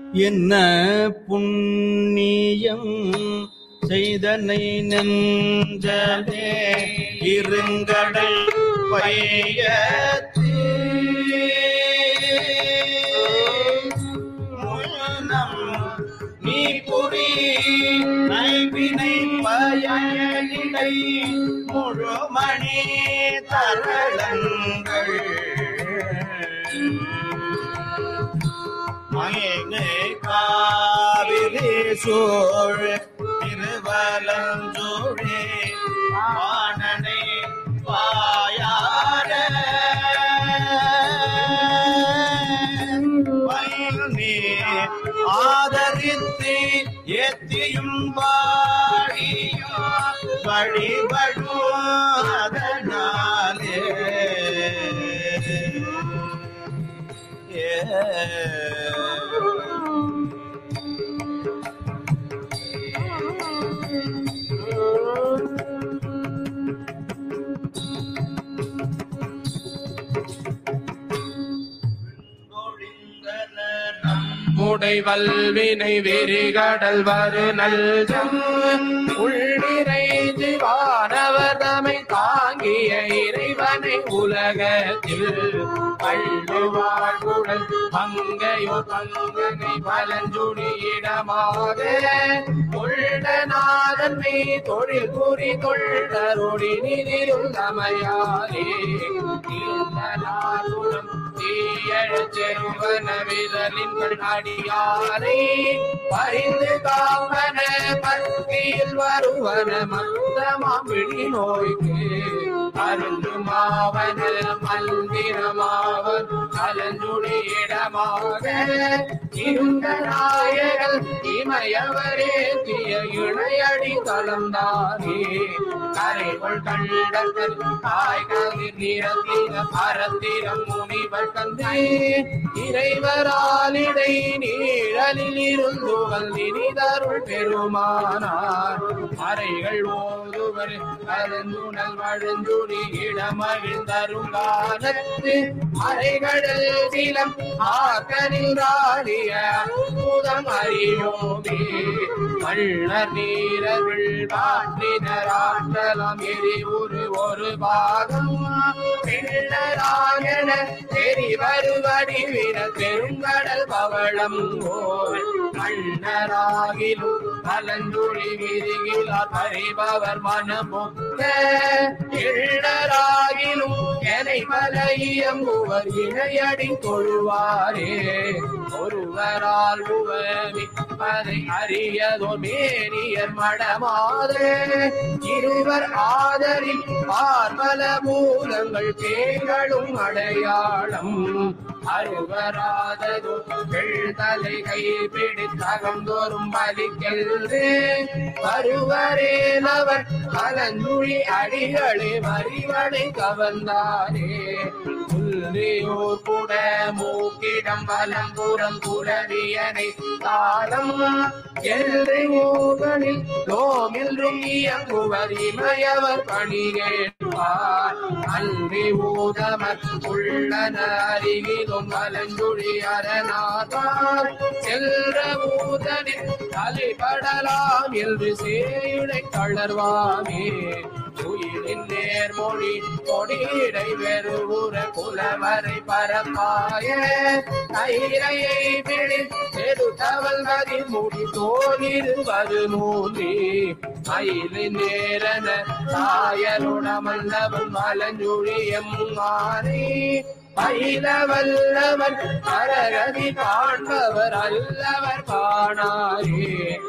என்ன புண்ணியம் செய்தனை நெஞ்சலே இருங்கடல் பையத்து முன்னம் நீ புரி நைவினை பயனிடை முழுமணி தரளங்கள் மயங்கு காவிரி சோழ திருவலஞ்சோழே வாணனை பாயார பயனே ஆதரித்து எத்தியும் வாழியா வழிபடும் அதனாலே முடை வல்வினை வெறிகடல் வரு நல்ஜம் உள்ளிறைந்து வானவர் தமை தாங்கிய இறைவனை உலகத்தில் பள்ளு வாழ்குழல் பங்கையோ பங்கனை பலஞ்சுடியிடமாக கொள்ளநாதன் மே தொழில் புரி தொண்டரொடி நிதிரும் தமையாரே திருந்தலாருடன் தீயழச் செருவன விதலின்கள் அடியாரை பரிந்து காமன பக்தியில் வருவன மந்தமாமிழி நோய்க்கு அருந்து மாவன மந்திரமாவன் கலஞ்சுடியிடமாக இருந்த நாயகல் இமயவரே தீய இணையடி கலந்தாரே கரைகள் கண்டங்கள் தாய் கதிர் நிறத்தின பரத்திரம் முனிவர் கந்தே இறைவராலிடை நீழலில் இருந்து வந்தினிதருள் பெருமானார் மறைகள் ஓதுவர் கலந்துணல் வழுந்துடி இடமகிழ்ந்தரும் காலத்து மறைகடல் சிலம் ஆக்கனில் ராடிய அற்புதம் அறியோமே வள்ளர் நீரர்கள் காற்றினராற்றலாம் எரி ஒரு ஒரு பாகம் பிள்ளராயன தெரி வருவடி வீர பெருங்கடல் பவளம் ஓர் மன்னராகிலும் கலந்துழி விரிகிலார் பறிபவர் மனமொத்த இள்ளராகிலும் எனை மலையம்புவர் இணையடி தொழுவாரே ஒருவரால் உவமி அதை அறியதோ மேனியர் மடமாதே இருவர் ஆதரி பார்மல மூலங்கள் பேர்களும் அடையாளம் அருவராததோ தலை கை பிடித்தகந்தோறும் பலிக்கெல்று வருவரேனவர் கலந்துழி அடிகளே மறிவனை கவர்ந்தாரே புல்லியோர் கூட மூக்கிடம் வலம்புறம் புலவியனை தாளம் எல்லை ஊதனில் லோமில்றும் இயங்குவர் இமயவர் பணிகேட்பார் அன்றி ஊதமர் உள்ளன அருகிலும் வலஞ்சுழி அரணாதார் செல்ற ஊதனில் தலைப்படலாம் என்று சேயுடை தளர்வாமே உயிரின் நேர்மொழி கொடியடை வெறுவுற குலவரை பரப்பாய தைரையை பிடி செடுத்தவள் கதி முடி தோலிருவது மூன்றி மயிலின் நேரன தாயருடமல்லவன் மலஞ்சுழியம் மாறி பயில வல்லவர் பரகதி காண்பவர் அல்லவர் காணாரே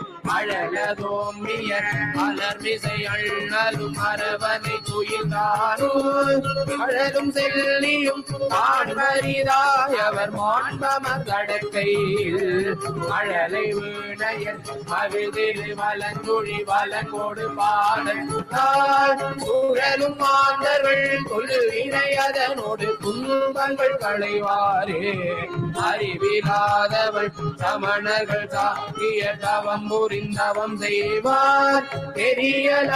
அழகதோம்பிய மலர்மிசை அண்ணலும் அரவனை துயில்தானும் அழலும் செல்லியும் காண்பரிதாயவர் மாண்பமர் கடக்கையில் அழலை வீணையர் அவிதில் வலஞ்சுழி வலங்கோடு பாடல் சூழலும் மாந்தர்கள் கொள்வினை அதனோடு துன்பங்கள் களைவாரே அறிவிலாதவள் சமணர்கள் சாக்கிய தவம் புரிந்தவம் செய்வார்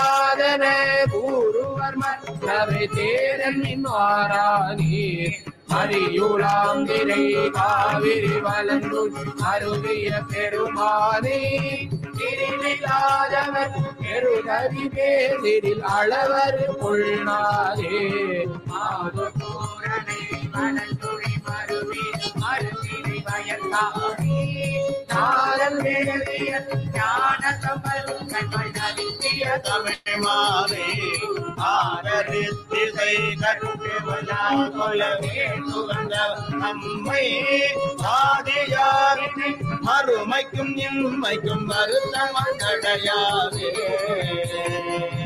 தெரியலாதன கூறுவர் மற்றவை தேரன் மாறாதீர் அரியுளாம் திரை காவிரி வலங்குள் அருகிய பெருமானே திருவிழாதவர் பெருதவி பேரில் அளவர் கொள்ளாதே மாது பூரணை மலர்துளி மருவி மருதிரி வயத்தாடி நாரல் வேதிய ஞான கமல் கண்கள் நலித்திய தமிழ் மாறே ஆரரித்திசை கட்டுவலால் கொலவே சுகந்த அம்மை ஆதியாரினை மறுமைக்கும் இம்மைக்கும் வருத்தம் கிடையாது